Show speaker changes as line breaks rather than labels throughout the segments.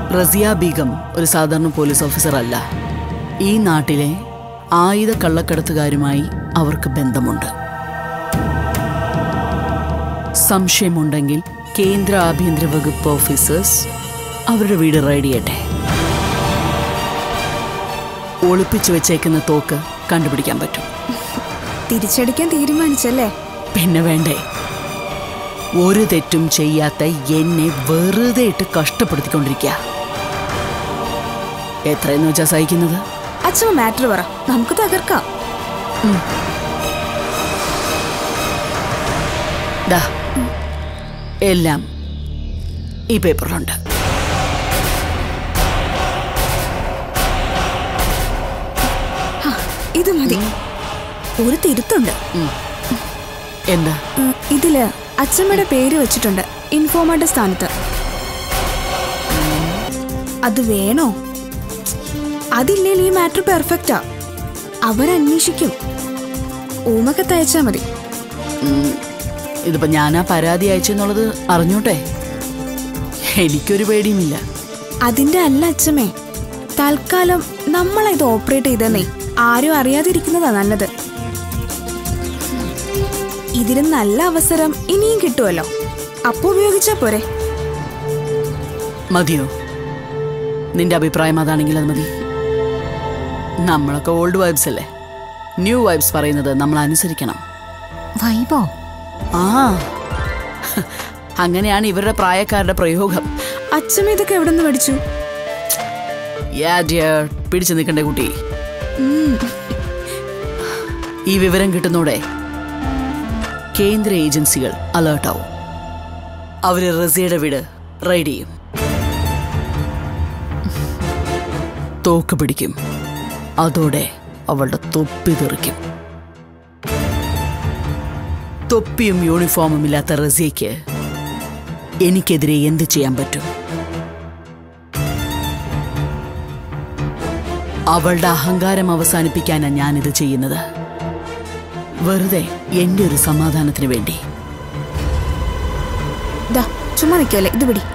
റസിയ ബീഗം ഒരു സാധാരണ police officer അല്ല ഈ നാട്ടിലെ ആയുധ കള്ളക്കടത്തുകാരുമായി അവർക്ക് ബന്ധമുണ്ട് സംശയമുണ്ടെങ്കിൽ കേന്ദ്ര ആഭ്യന്തര വകുപ്പ് ഓഫീസേഴ്സ് അവരുടെ വീട് റൈഡ് ചെയ്യട്ടെ ഒളിപ്പിച്ചു വെച്ചേക്കുന്ന തോക്ക് കണ്ടുപിടിക്കാൻ പറ്റും
തിരിച്ചടിക്കാൻ തീരുമാനിച്ചല്ലേ
പിന്നെ വേണ്ടേ ഒരു തെറ്റും ചെയ്യാത്ത എന്നെ വെറുതെ ഇട്ട് കഷ്ടപ്പെടുത്തിക്കൊണ്ടിരിക്കുക എത്രയെന്ന് വെച്ചാ സഹിക്കുന്നത്
അച്ഛൻ മാറ്റർ പറ നമുക്ക് തകർക്കാം
ദാ എല്ലാം ഈ പേപ്പറിലുണ്ട്
ഇത് മതി ഒരു തിരുത്തുണ്ട്
എന്താ
ഉം, ഇതില് അച്ഛമ്മയുടെ പേര് വെച്ചിട്ടുണ്ട് ഇൻഫോമയുടെ സ്ഥാനത്ത് അത് വേണോ അതില്ലേൽ ഈ മാറ്റർ പെർഫെക്റ്റാ അവരന്വേഷിക്കും ഊമക്കത്ത് അയച്ചാ മതി
ഇതിപ്പോ ഞാനാ പരാതി അയച്ചെന്നുള്ളത് അറിഞ്ഞോട്ടെ എനിക്കൊരു പേടിയുമില്ല
അതിന്റെ അല്ല അച്ഛമ്മേ തൽക്കാലം നമ്മളെ ഇത് ഓപ്പറേറ്റ് ചെയ്തെന്നേ ആരും അറിയാതിരിക്കുന്നതാ നല്ലത് ഇതിന് നല്ല അവസരം ഇനിയും കിട്ടുമല്ലോ അപ്പൊ ഉപയോഗിച്ചാ പോരെ
മതിയോ നിന്റെ അഭിപ്രായം അതാണെങ്കിൽ അത് മതി നമ്മളൊക്കെ ഓൾഡ് വൈബ്സ് അല്ലേ ന്യൂ വൈബ്സ് പറയുന്നത് നമ്മൾ അനുസരിക്കണം
വൈബോ
ആ അങ്ങനെയാണ് ഇവരുടെ പ്രായക്കാരുടെ പ്രയോഗം
അച്ഛമ്മ ഇതൊക്കെ എവിടെ നിന്ന് പഠിച്ചു
യാ ഡിയർ പിടിച്ചു നിൽക്കണ്ടേ കുട്ടി ഈ വിവരം കിട്ടുന്നോടെ കേന്ദ്ര ഏജൻസികൾ അലേർട്ടാവും അവര് റസിയുടെ വീട് റൈഡ് ചെയ്യും തോക്ക് പിടിക്കും അതോടെ അവളുടെ തൊപ്പി തെറിക്കും തൊപ്പിയും യൂണിഫോമും ഇല്ലാത്ത റസിയയ്ക്ക് എനിക്കെതിരെ എന്ത് ചെയ്യാൻ പറ്റും അവളുടെ അഹങ്കാരം അവസാനിപ്പിക്കാനാണ് ഞാനിത് ചെയ്യുന്നത് വെറുതെ എന്റെ ഒരു സമാധാനത്തിന് വേണ്ടി
ദാ ചുമ്മാ നിൽക്കല്ലേ ഇത് പിടി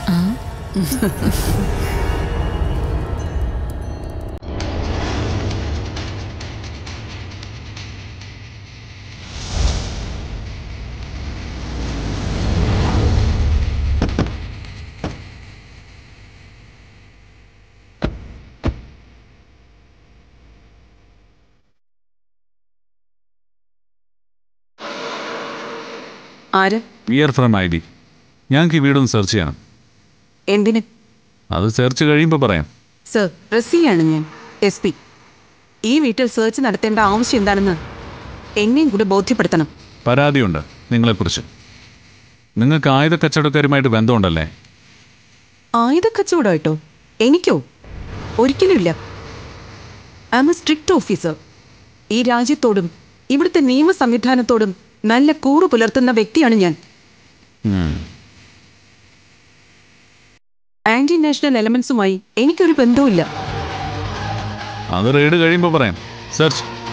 ആര്
വിയർ ഫ്രം ഐ ഡി ഞങ്ങൾക്ക് ഈ വീടൊന്ന് സെർച്ച് ചെയ്യണം
എന്തിന്
അത് സെർച്ച് കഴിയുമ്പോൾ പറയാം
സർ റസിയാണ് ഞാൻ എസ് പി ഈ വീട്ടിൽ സെർച്ച് നടത്തേണ്ട ആവശ്യം എന്താണെന്ന് എന്നെയും കൂടെ ബോധ്യപ്പെടുത്തണം
പരാതിയുണ്ട് നിങ്ങളെക്കുറിച്ച് നിങ്ങൾക്ക് ആയുധ കച്ചവടക്കാരുമായിട്ട് ബന്ധമുണ്ടല്ലേ
ആയുധ കച്ചവടമായിട്ടോ എനിക്കോ ഒരിക്കലുമില്ല I am a strict officer ഈ രാജ്യത്തോടും ഇവിടുത്തെ നിയമ സംവിധാനത്തോടും നല്ല കൂറു പുലർത്തുന്ന വ്യക്തിയാണ് ഞാൻ
ഉം.
ആന്റി നാഷണൽ എലമെന്റ്സുമായി എനിക്കൊരു ബന്ധവുമില്ല
അത് റെയ്ഡ് കഴിയുമ്പോൾ പറയാം സെർച്ച്